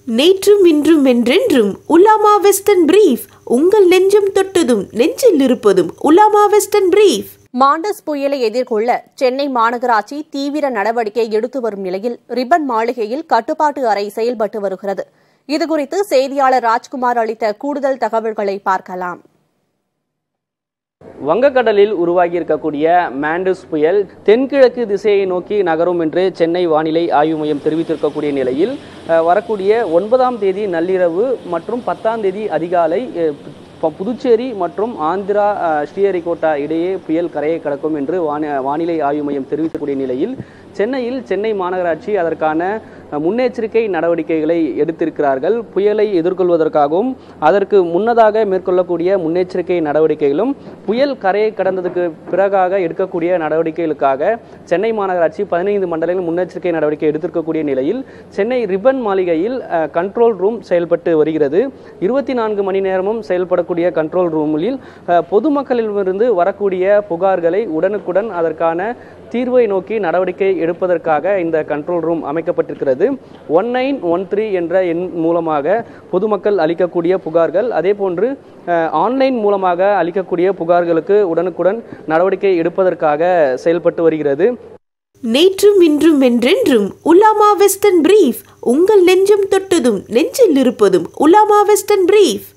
நேற்றும் இன்றும் என்றென்றும் உலாமா வெஸ்டர்ன் பிரீஃப் உங்கள் நெஞ்சம் தொட்டதும் நெஞ்சில் இருப்பதும் உலாமா வெஸ்டர்ன் பிரீஃப் மாண்டஸ் புயலை எதிர்கொள்ள சென்னை மாநகராட்சி தீவிர நடவடிக்கை எடுத்து வரும் நிலையில் ரிப்பன் மாளிகையில் கட்டுப்பாட்டு அறை செயல்பட்டு வருகிறது இதுகுறித்து செய்தியாளர் ராஜ்குமார் அளித்த கூடுதல் தகவல்களை பார்க்கலாம் வங்கக்கடலில் உருவாகி இருக்கக்கூடிய மாண்டஸ் புயல் தென்கிழக்கு திசையை நோக்கி நகரும் என்று சென்னை வானிலை ஆய்வு மையம் தெரிவித்திருக்கக்கூடிய நிலையில் அஹ், வரக்கூடிய ஒன்பதாம் தேதி நள்ளிரவு மற்றும் பத்தாம் தேதி அதிகாலை அஹ், ப- புதுச்சேரி மற்றும் ஆந்திரா அஹ், ஸ்ரீஹரிகோட்டா இடையே புயல் கரையை கடக்கும் என்று வானி வானிலை ஆய்வு மையம் தெரிவிக்கக்கூடிய நிலையில் சென்னையில் சென்னை மாநகராட்சி அதற்கான அஹ், முன்னெச்சரிக்கை நடவடிக்கைகளை எடுத்திருக்கிறார்கள் புயலை எதிர்கொள்வதற்காகவும் அதற்கு முன்னதாக மேற்கொள்ளக்கூடிய முன்னெச்சரிக்கை நடவடிக்கைகளும் புயல் கரையை கடந்ததுக்கு பிறகாக எடுக்கக்கூடிய நடவடிக்கைகளுக்காக சென்னை மாநகராட்சி பதினைந்து மண்டலங்களில் முன்னெச்சரிக்கை நடவடிக்கை எடுத்திருக்கக்கூடிய நிலையில் சென்னை ரிப்பன் மாளிகையில் அஹ், கண்ட்ரோல் ரூம் செயல்பட்டு வருகிறது இருபத்தி நான்கு மணி நேரமும் செயல்படக்கூடிய கண்ட்ரோல் ரூமில் அஹ், பொதுமக்களிடமிருந்து வரக்கூடிய புகார்களை உடனுக்குடன் அதற்கான தீர்வை நோக்கி நடவடிக்கை எடுப்பதற்காக இந்த கண்ட்ரோல் ரூம் அமைக்கப்பட்டிருக்கிறது ஒன் நைன் ஒன் த்ரீ என்ற எண் மூலமாக பொதுமக்கள் அளிக்கக்கூடிய புகார்கள் அதே போன்று அஹ், ஆன்லைன் மூலமாக அளிக்கக்கூடிய புகார்களுக்கு உடனுக்குடன் நடவடிக்கை எடுப்பதற்காக செயல்பட்டு வருகிறது நேற்றும் இன்றும் என்றென்றும் உலாமா வெஸ்டர்ன் பிரீஃப் உங்கள் நெஞ்சம் தொட்டதும் நெஞ்சில் இருப்பதும் உலாமா வெஸ்டர்ன் பிரீஃப்